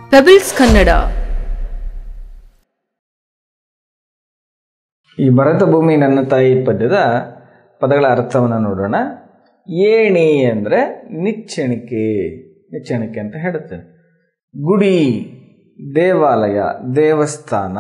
pebbles Kannada ಈ ಭರತ ಭೂಮಿ ನನ್ನ ತಾಯಿ ಪದ್ಯದ ಪದಗಳ ಅರ್ಥವನ್ನು ನೋಡೋಣ ಏಣಿ ಅಂದರೆ ನಿಚ್ಚಣಿಕೆ ನಿಚ್ಚಣಿಕೆ ಅಂತ ಹೇಳುತ್ತೆ ಗುಡಿ ದೇವಾಲಯ ದೇವಸ್ಥಾನ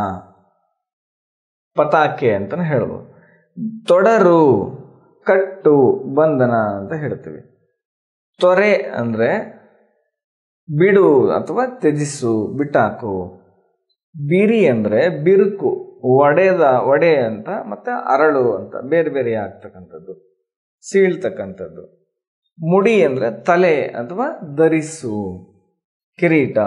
ಪತಾಕೆ ಅಂತಲೇ ಹೇಳ್ಬೋದು ತೊಡರು ಕಟ್ಟು ಬಂಧನ ಅಂತ ಹೇಳ್ತೀವಿ ತೊರೆ ಅಂದರೆ ಬಿಡು ಅಥವಾ ತ್ಯಜಿಸು ಬಿಟ್ಟಾಕು ಬಿರಿ ಅಂದರೆ ಬಿರುಕು ಒಡೆದ ಒಡೆ ಅಂತ ಮತ್ತೆ ಅರಳು ಅಂತ ಬೇರೆ ಬೇರೆ ಆಗ್ತಕ್ಕಂಥದ್ದು ಸೀಳ್ತಕ್ಕಂಥದ್ದು ಮುಡಿ ಅಂದರೆ ತಲೆ ಅಥವಾ ಧರಿಸು ಕಿರೀಟ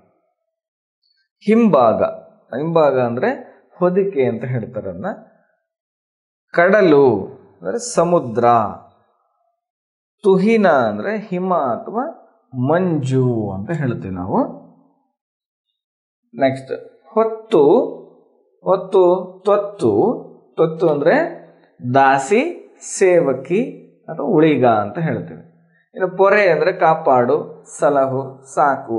ಹಿಂಭಾಗ ಹಿಂಭಾಗ ಅಂದರೆ ಹೊದಿಕೆ ಅಂತ ಹೇಳ್ತಾರೆ ಅದನ್ನ ಕಡಲು ಅಂದರೆ ಸಮುದ್ರ ತುಹಿನ ಅಂದರೆ ಹಿಮ ಅಥವಾ ಮಂಜು ಅಂತ ಹೇಳ್ತೀವಿ ನಾವು ನೆಕ್ಸ್ಟ್ ಹೊತ್ತು ಹೊತ್ತು ತೊತ್ತು ತೊತ್ತು ಅಂದರೆ ದಾಸಿ ಸೇವಕಿ ಅಥವಾ ಉಳಿಗ ಅಂತ ಹೇಳ್ತೀವಿ ಇನ್ನು ಪೊರೆ ಅಂದರೆ ಕಾಪಾಡು ಸಲಹು ಸಾಕು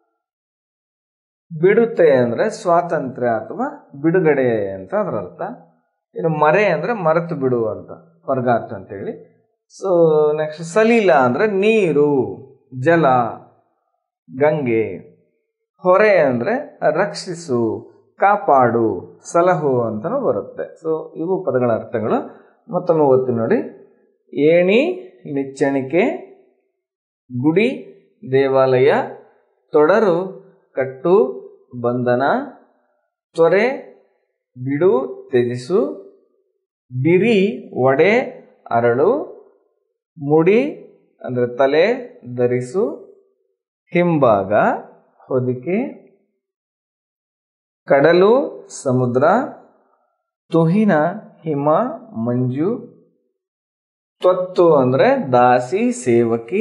ಬಿಡುತ್ತೆ ಅಂದರೆ ಸ್ವಾತಂತ್ರ್ಯ ಅಥವಾ ಬಿಡುಗಡೆ ಅಂತ ಅದರ ಅರ್ಥ ಇನ್ನು ಮರೆ ಅಂದರೆ ಮರೆತು ಬಿಡು ಅಂತ ಹೊರಗಾತು ಅಂತೇಳಿ ಸೊ ನೆಕ್ಸ್ಟ್ ಸಲೀಲ ಅಂದರೆ ನೀರು ಜಲ ಗಂಗೆ ಹೊರೆ ಅಂದರೆ ರಕ್ಷಿಸು ಕಾಪಾಡು ಸಲಹು ಅಂತಲೂ ಬರುತ್ತೆ ಸೊ ಇವು ಪದಗಳ ಅರ್ಥಗಳು ಮತ್ತೊಮ್ಮೆ ಓದ್ತೀನಿ ನೋಡಿ ಏಣಿ ನಿಚ್ಚಣಿಕೆ ಗುಡಿ ದೇವಾಲಯ ತೊಡರು ಕಟ್ಟು ಬಂಧನ ತೊರೆ ಬಿಡು ತ್ಯಜಿಸು ಬಿರಿ ಒಡೆ ಅರಳು ಮುಡಿ ಅಂದರೆ ತಲೆ ಧರಿಸು ಹಿಂಭಾಗ ಹೊದಿಕೆ ಕಡಲು ಸಮುದ್ರ ತುಹಿನ ಹಿಮ ಮಂಜು ತೊತ್ತು ಅಂದರೆ ದಾಸಿ ಸೇವಕಿ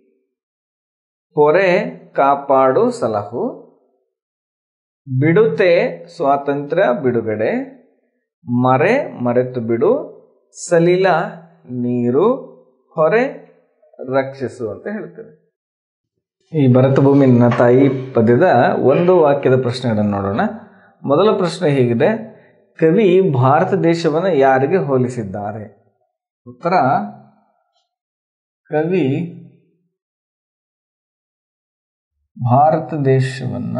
ಪೊರೆ ಕಾಪಾಡು ಸಲಹು ಬಿಡುತ್ತೆ ಸ್ವಾತಂತ್ರ್ಯ ಬಿಡುಗಡೆ ಮರೆ ಮರೆತು ಬಿಡು ಸಲಿಲ ನೀರು ಹೊರೆ ರಕ್ಷಿಸು ಅಂತ ಹೇಳ್ತೇವೆ ಈ ಭರತ ಭೂಮಿ ನನ್ನ ತಾಯಿ ಪದ್ಯದ ಒಂದು ವಾಕ್ಯದ ಪ್ರಶ್ನೆಗಳನ್ನು ನೋಡೋಣ ಮೊದಲ ಪ್ರಶ್ನೆ ಹೀಗಿದೆ ಕವಿ ಭಾರತ ದೇಶವನ್ನು ಯಾರಿಗೆ ಹೋಲಿಸಿದ್ದಾರೆ ಉತ್ತರ ಕವಿ ಭಾರತ ದೇಶವನ್ನ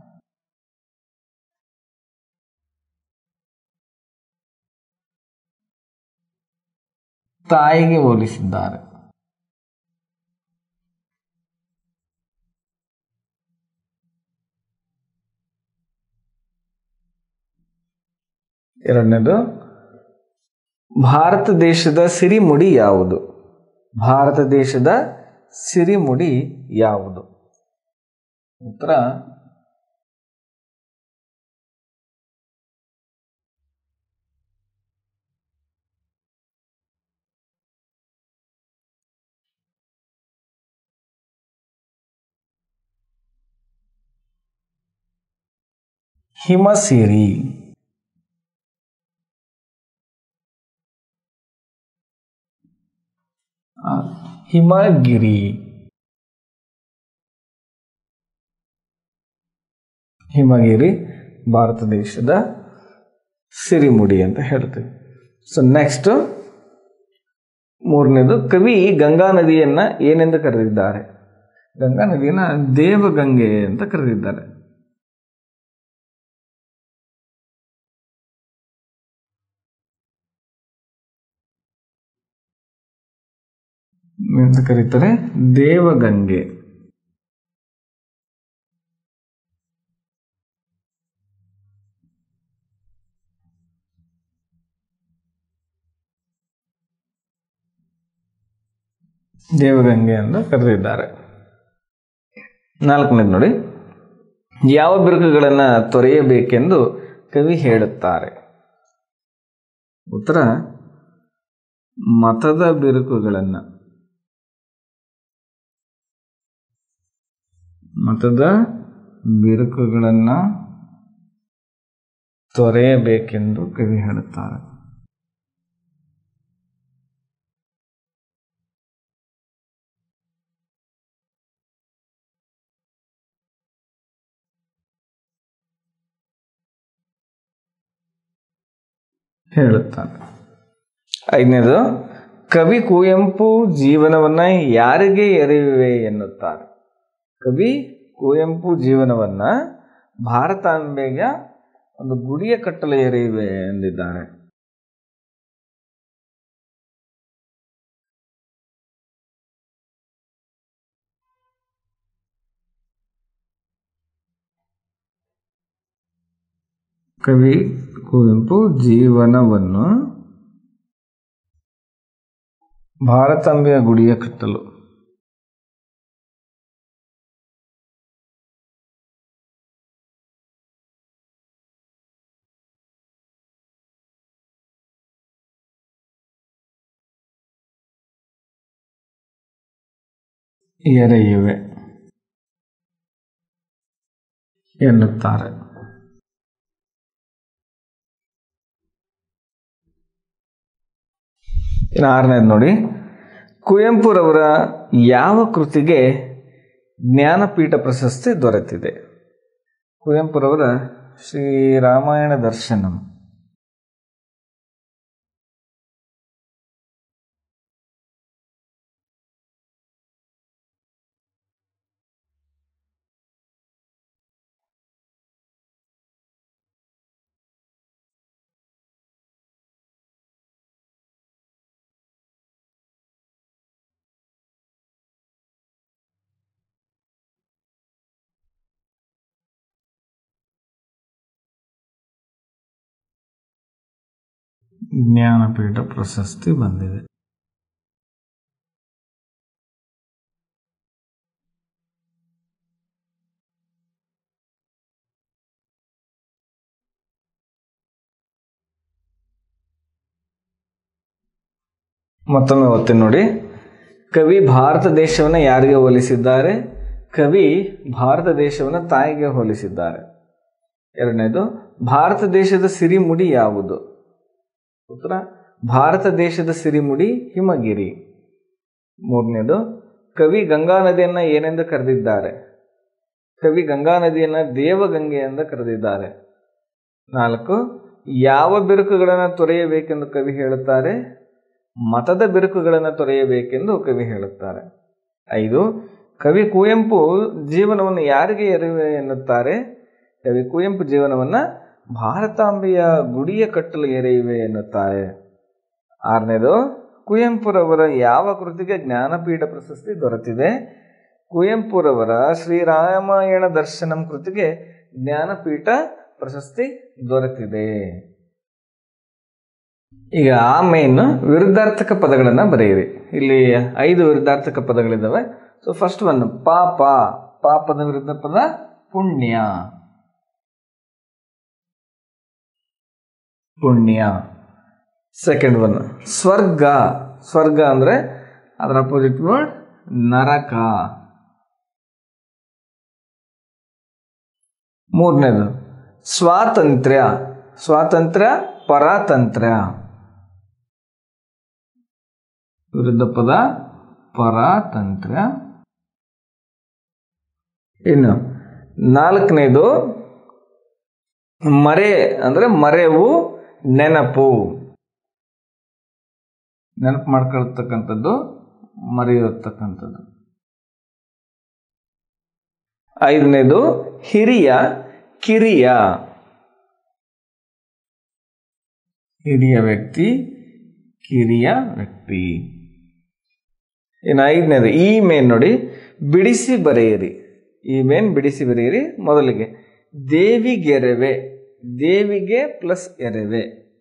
ತಾಯಿಗೆ ಹೋಲಿಸಿದ್ದಾರೆ ಎರಡನೇದು ಭಾರತ ದೇಶದ ಸಿರಿಮುಡಿ ಯಾವುದು ಭಾರತ ದೇಶದ ಸಿರಿಮುಡಿ ಯಾವುದು ಉತ್ತರ ಹಿಮಸಿರಿ ಆ, ಹಿಮಗಿರಿ ಹಿಮಗಿರಿ ಭಾರತ ದೇಶದ ಸಿರಿಮುಡಿ ಅಂತ ಹೇಳ್ತೀವಿ ಸೊ ನೆಕ್ಸ್ಟ್ ಮೂರನೇದು ಕವಿ ಗಂಗಾ ನದಿಯನ್ನ ಏನೆಂದು ಕರೆದಿದ್ದಾರೆ ಗಂಗಾ ನದಿಯನ್ನ ದೇವಗಂಗೆ ಅಂತ ಕರೆದಿದ್ದಾರೆ ಅಂತ ಕರೀತಾರೆ ದೇವಗಂಗೆ ದೇವಗಂಗೆ ಎಂದು ಕರೆದಿದ್ದಾರೆ ನಾಲ್ಕನೇದು ನೋಡಿ ಯಾವ ಬಿರುಕುಗಳನ್ನು ತೊರೆಯಬೇಕೆಂದು ಕವಿ ಹೇಳುತ್ತಾರೆ ಉತ್ತರ ಮತದ ಬಿರುಕುಗಳನ್ನು ಮತದ ಬಿರುಕುಗಳನ್ನು ತೊರೆಯಬೇಕೆಂದು ಕವಿ ಹೇಳುತ್ತಾರೆ ಹೇಳುತ್ತಾನೆ ಐದನೇದು ಕವಿ ಕುವೆಂಪು ಜೀವನವನ್ನ ಯಾರಿಗೆ ಎರೆಯುವೆ ಎನ್ನುತ್ತಾರೆ ಕವಿ ಕುವೆಂಪು ಜೀವನವನ್ನ ಭಾರತಾಂಬೆಗೆ ಒಂದು ಗುಡಿಯ ಕಟ್ಟಲು ಎರೆಯುವೆ ಎಂದಿದ್ದಾರೆ ಕವಿ ಕುವೆಂಪು ಜೀವನವನ್ನು ಭಾರತಾಂಬೆಯ ಗುಡಿಯ ಕಟ್ಟಲು ಎರೆಯುವೆ ಎನ್ನುತ್ತಾರೆ ಇನ್ನು ಆರನೇದು ನೋಡಿ ಕುವೆಂಪುರವರ ಯಾವ ಕೃತಿಗೆ ಜ್ಞಾನಪೀಠ ಪ್ರಶಸ್ತಿ ದೊರೆತಿದೆ ಕುವೆಂಪುರವರ ಶ್ರೀರಾಮಾಯಣ ದರ್ಶನಂ ಜ್ಞಾನಪೀಠ ಪ್ರಶಸ್ತಿ ಬಂದಿದೆ ಮತ್ತೊಮ್ಮೆ ಓದ್ತೀನಿ ನೋಡಿ ಕವಿ ಭಾರತ ದೇಶವನ್ನು ಯಾರಿಗೆ ಹೋಲಿಸಿದ್ದಾರೆ ಕವಿ ಭಾರತ ದೇಶವನ್ನು ತಾಯಿಗೆ ಹೋಲಿಸಿದ್ದಾರೆ ಎರಡನೇದು ಭಾರತ ದೇಶದ ಸಿರಿಮುಡಿ ಯಾವುದು ಉತ್ತರ ಭಾರತ ದೇಶದ ಸಿರಿಮುಡಿ ಹಿಮಗಿರಿ ಮೂರನೇದು ಕವಿ ಗಂಗಾ ನದಿಯನ್ನ ಏನೆಂದು ಕರೆದಿದ್ದಾರೆ ಕವಿ ಗಂಗಾ ನದಿಯನ್ನ ದೇವಗಂಗೆ ಎಂದು ಕರೆದಿದ್ದಾರೆ ನಾಲ್ಕು ಯಾವ ಬಿರುಕುಗಳನ್ನು ತೊರೆಯಬೇಕೆಂದು ಕವಿ ಹೇಳುತ್ತಾರೆ ಮತದ ಬಿರುಕುಗಳನ್ನು ತೊರೆಯಬೇಕೆಂದು ಕವಿ ಹೇಳುತ್ತಾರೆ ಐದು ಕವಿ ಕುವೆಂಪು ಜೀವನವನ್ನು ಯಾರಿಗೆ ಎರೆಯುವೆ ಎನ್ನುತ್ತಾರೆ ಕವಿ ಕುವೆಂಪು ಜೀವನವನ್ನ ಭಾರತಾಂಬೆಯ ಗುಡಿಯ ಕಟ್ಟಲು ಎರೆಯುವೆ ಎನ್ನುತ್ತಾರೆ ಆರನೇದು ಕುವೆಂಪುರವರ ಯಾವ ಕೃತಿಗೆ ಜ್ಞಾನಪೀಠ ಪ್ರಶಸ್ತಿ ದೊರೆತಿದೆ ಕುವೆಂಪುರವರ ಶ್ರೀರಾಮಾಯಣ ದರ್ಶನಂ ಕೃತಿಗೆ ಜ್ಞಾನಪೀಠ ಪ್ರಶಸ್ತಿ ದೊರೆತಿದೆ ಈಗ ಆಮೇನ್ ವಿರುದ್ಧಾರ್ಥಕ ಪದಗಳನ್ನು ಬರೆಯಿರಿ ಇಲ್ಲಿ ಐದು ವಿರುದ್ಧಾರ್ಥಕ ಪದಗಳಿದ್ದಾವೆ ಸೊ ಫಸ್ಟ್ ಒನ್ ಪಾಪ ಪಾಪದ ವಿರುದ್ಧ ಪದ ಪುಣ್ಯ ಪುಣ್ಯ ಸೆಕೆಂಡ್ ಒನ್ ಸ್ವರ್ಗ ಸ್ವರ್ಗ ಅಂದ್ರೆ ಅದರ ಅಪೋಸಿಟ್ ವರ್ಡ್ ನರಕ ಮೂರನೇದು ಸ್ವಾತಂತ್ರ್ಯ ಸ್ವಾತಂತ್ರ್ಯ ಪರಾತಂತ್ರ್ಯ ವಿರುದ್ಧ ಪದ ಪರಾತಂತ್ರ್ಯ ಇನ್ನು ನಾಲ್ಕನೇದು ಮರೆ ಅಂದ್ರೆ ಮರೆವು ನೆನಪು ನೆನಪು ಮಾಡ್ಕೊಳ್ತಕ್ಕಂಥದ್ದು ಮರೆಯತಕ್ಕಂಥದ್ದು ಐದನೇದು ಹಿರಿಯ ಕಿರಿಯ ಹಿರಿಯ ವ್ಯಕ್ತಿ ಕಿರಿಯ ವ್ಯಕ್ತಿ ಇನ್ನು ಐದನೇದು ಈ ಮೇನ್ ನೋಡಿ ಬಿಡಿಸಿ ಬರೆಯಿರಿ ಈ ಮೇನ್ ಬಿಡಿಸಿ ಬರೆಯಿರಿ ಮೊದಲಿಗೆ ದೇವಿಗೆರೆವೆ ದೇವಿಗೆ ಪ್ಲಸ್ ಎರೆವೆ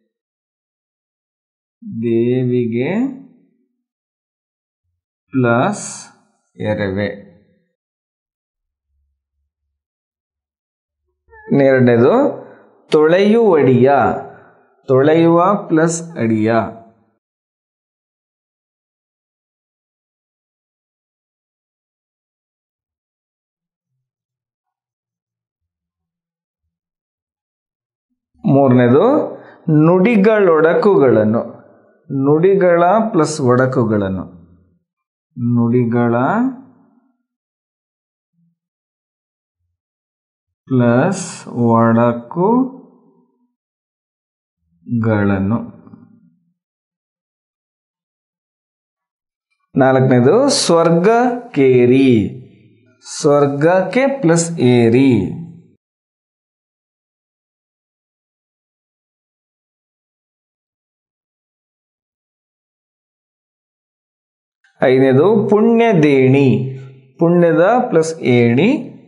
ದೇವಿಗೆ ಪ್ಲಸ್ ಎರೆವೆ ಎರಡನೇದು ತೊಳೆಯುವಡಿಯ ತೊಳೆಯುವ ಪ್ಲಸ್ ಅಡಿಯ ಮೂರನೇದು ನುಡಿಗಳೊಡಕುಗಳನ್ನು ನುಡಿಗಳ ಪ್ಲಸ್ ಒಡಕುಗಳನ್ನು ನುಡಿಗಳ ಪ್ಲಸ್ ಒಡಕು ಗಳನ್ನು ನಾಲ್ಕನೇದು ಸ್ವರ್ಗಕೇರಿ ಸ್ವರ್ಗಕ್ಕೆ ಪ್ಲಸ್ ಏರಿ ಐದನೇದು ಪುಣ್ಯದೇಣಿ ಪುಣ್ಯದ ಪ್ಲಸ್ ಏಣಿ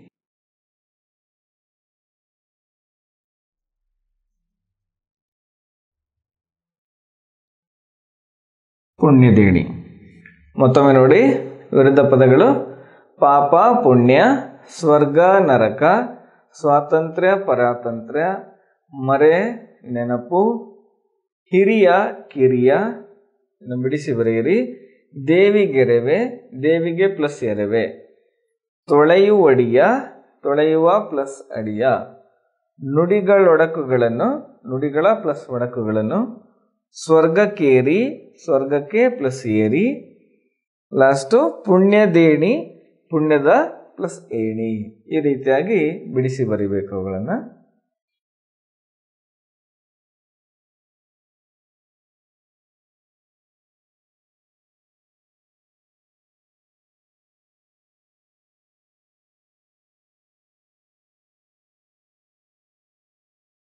ಪುಣ್ಯದೇಣಿ ಮತ್ತೊಮ್ಮೆ ನೋಡಿ ವಿರುದ್ಧ ಪದಗಳು ಪಾಪ ಪುಣ್ಯ ಸ್ವರ್ಗ ನರಕ ಸ್ವಾತಂತ್ರ್ಯ ಪರಾತಂತ್ರ್ಯ ಮರೆ ನೆನಪು ಹಿರಿಯ ಕಿರಿಯ ಇನ್ನು ಬಿಡಿಸಿ ಬರೆಯಿರಿ ದೇವಿಗೆರೆವೆ ದೇವಿಗೆ ಪ್ಲಸ್ ಎರೆವೆ ತೊಳೆಯುವಡಿಯ ತೊಳೆಯುವ ಪ್ಲಸ್ ಅಡಿಯ ನುಡಿಗಳೊಡಕುಗಳನ್ನು ನುಡಿಗಳ ಪ್ಲಸ್ ಒಡಕುಗಳನ್ನು ಸ್ವರ್ಗಕ್ಕೇರಿ ಸ್ವರ್ಗಕ್ಕೆ ಪ್ಲಸ್ ಏರಿ ಲಾಸ್ಟು ಪುಣ್ಯದೇಣಿ ಪುಣ್ಯದ ಪ್ಲಸ್ ಏಣಿ ಈ ರೀತಿಯಾಗಿ ಬಿಡಿಸಿ ಬರಿಬೇಕು ಅವುಗಳನ್ನು